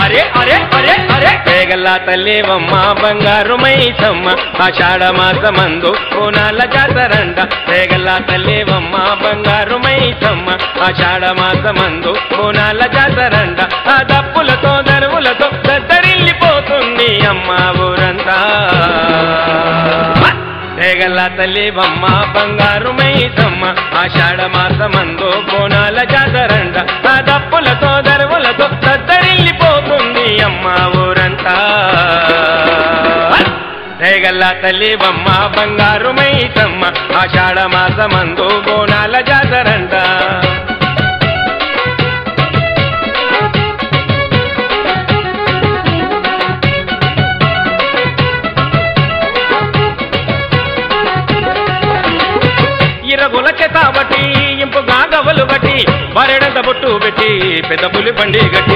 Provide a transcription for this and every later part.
అరే అరే అరే అరే పేగల్ల తల్లివమ్మ బంగారు మైసమ్మ ఆషాఢ మాసమందు కోనాల జాతరండ పేగల్ల తల్లివమ్మ బంగారు మైసమ్మ ఆషాఢ మాసమందు కోనాల జాతరండ ఆ దప్పులతో దరువులతో దద్దరిల్లిపోతుంది అమ్మ ఊరంతా పేగల్ల తల్లివమ్మ బంగారు మైసమ్మ ఆషాఢ మాసమందు కోనాల జాతరండ ఆ దప్పులతో దరువులతో దద్దరిల్లిపోతుంది అమ్మ ఊరంతా పేగల్ల తల్లివమ్మ బంగారు మైసమ్మ ఆషాఢ మాసమందు కోనాల జాతరండ ఇరగుల చేతాబట్టి ఇంపుగా గవలు బట్టి బరెడంత బొట్టు పెట్టి పెద్ద పులి బండి గట్టి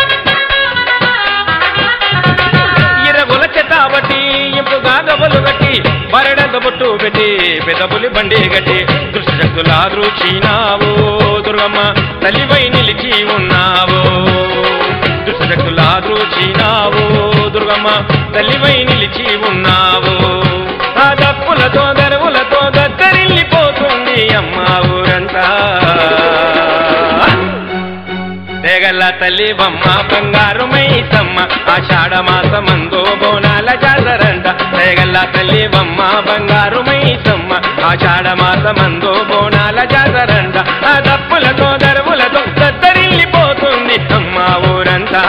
ఇరగుల చేతాబట్టి ఇంపుగా గవలు గట్టి బరెడంత బొట్టు పెట్టి పెద్ద పులి బండి గట్టి దృష్టి శక్తులా దృచినావు దుర్గమ్మ తల్లిపై నిలిచి ఉన్నావు దృష్టి శక్తులా దృచినావు దుర్గమ్మ తల్లిపై నిలిచి ఉన్నావు ఆ దప్పులతో దరువులతో దద్దరిల్లిపోతుంది అమ్మ ఊరంతా తెగల్ల తల్లి బొమ్మ బంగారు మైసమ్మ ఆషాఢ మాసమందు బోనాల జాతరంట తెగల్ల తల్లి బొమ్మ బంగారు మైసమ్మ ఆషాఢ మాసమందు బోనాల జాతరంట ఆ దప్పులతో దరువులతో దద్దరిల్లిపోతుంది అమ్మ ఊరంతా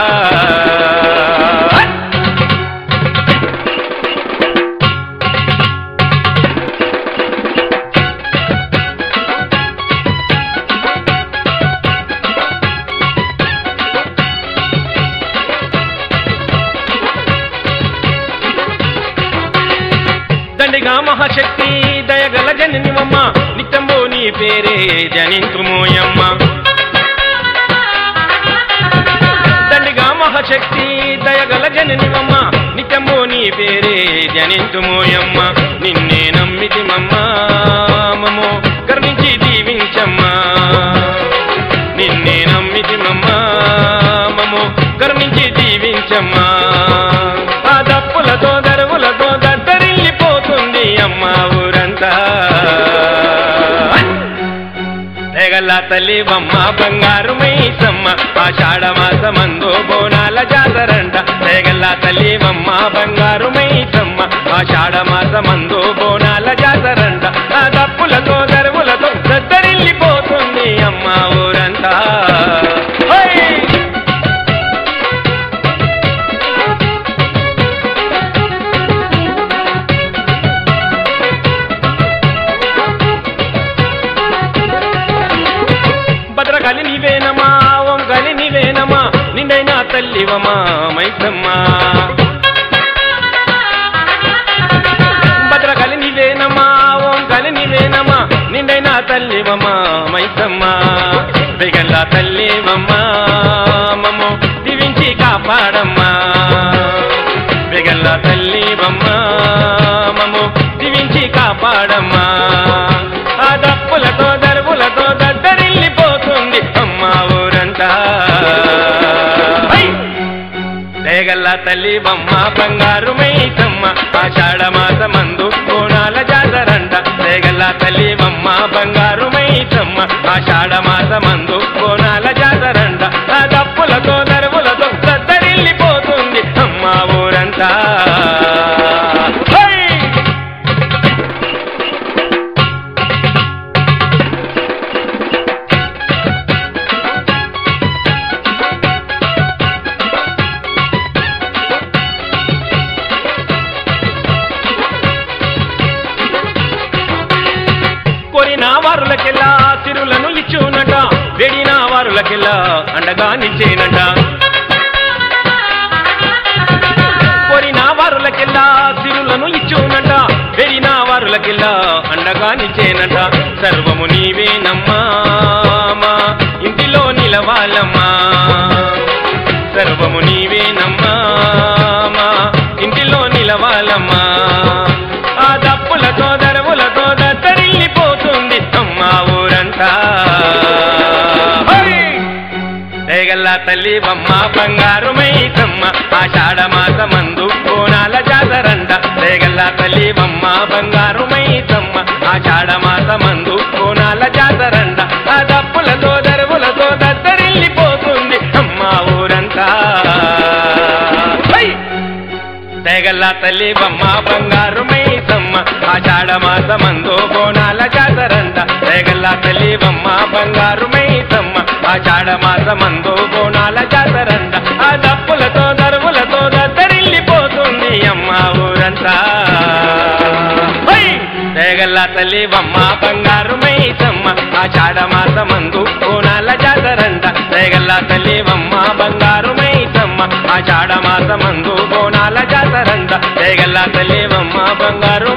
దండిగా మహాశక్తి దయగల జననివమ్మ నిత్యంబో నీ పేరే జనింతుమోయమ్మ దండిగా మహాశక్తి దయగల జననివమ్మ నిత్యంబో నీ పేరే జనింతుమోయమ్మ నిన్నే నమ్మితి మమ్మ మమో కరుణించి దీవించమ్మా నిన్నే నమ్మితి మమ్మ మమో కరుణించి దీవించమ్మా ఆ దప్పులతో దరువులతో దద్దరిల్లిపోతుంది అమ్మ ఊరంతా తెగల్ల తల్లి బొమ్మ బంగారు మైసమ్మ ఆషాఢ మాసమందు బోనాల జాతరంట తెగల్ల తల్లి బొమ్మ బంగారు మైసమ్మ ఆషాఢ మాసమందు బోనాల జాతరంట ఆ దప్పులతో దరువులతో దద్దరిల్లిపోతుంది అమ్మ ఊరంతా హోయ్! భద్రకాళి నీవేనమా ఓంకాళి నీవేనమా నిండైనా తల్లివమా మైసమ్మా భద్రకాళి నీవేనమా ఓంకాళి నీవేనమా నిండైనా తల్లివమా మైసమ్మా బిగల్ల తల్లివమ్మా మమ్మో దీవించి కాపాడమ్మా బిగల్ల తల్లివమ్మా మమ్మో దీవించి కాపాడమ్మా ఆ దప్పులతో దరువులతో దద్దరిల్లిపోతుంది అమ్మ ఊరంతా హై! దేగల్ల తల్లి బొమ్మ బంగారు మైసమ్మ ఆషాఢ మాసమందు కోణాల జాతరంట దేగల్ల తల్లి బొమ్మ బంగారు మైసమ్మ ఆషాఢ మాసమందు కోణాల జాతరంట ఆ దప్పులతో దరువులతో దద్దరిల్లిపోతుంది అమ్మ ఊరంతా హై! కోరిన వారులకెల్లా సిరులను ఇచ్చునట వెడిన వారులకెల్లా అండగా నిచ్చేనట కోరిన వారులకెల్లా సిరులను ఇచ్చునట వెడిన వారులకెల్లా అండగా నిచ్చేనట సర్వము నీవేనమ్మా మా ఇంటిలో నిలవాలమ్మా సర్వము నీవేనమ్మా మా ఇంటిలో నిలవాలమ్మా ఆ దప్పులతో దరవులతో దద్దరిల్లిపోతుంది అమ్మ ఊరంతా హై! దేగల్ల తల్లి బొమ్మ బంగారు మైసమ్మ ఆషాఢ మాసమందు కోనాల జాతరంట దేగల్ల తల్లి బొమ్మ బంగారు మైసమ్మ ఆషాఢ మాసమందు కోనాల జాతరంట ఆ దప్పులతో దరువులతో దద్దరిల్లిపోతుంది అమ్మ ఊరంతా హై! తెగల్ల తల్లి బొమ్మ బంగారు మైసమ్మ ఆషాఢ మాసమందు బోనాల జాతరంట తెగల్ల తల్లి బొమ్మ బంగారు మైసమ్మ ఆషాఢ మాసమందు బోనాల జాతరంట ఆ దప్పులతో దరువులతో దద్దరిల్లిపోతుంది అమ్మ ఊరంతా హై! తెగల్ల తల్లి బొమ్మ బంగారు మైసమ్మ ఆషాఢ మాసమందు బోనాల జాతరంట తెగల్ల తల్లి బొమ్మ బంగారు మైసమ్మ ఆషాఢ మాసమందు బోనాల జాతరంట తెగల్ల తల్లి బొమ్మ బంగారు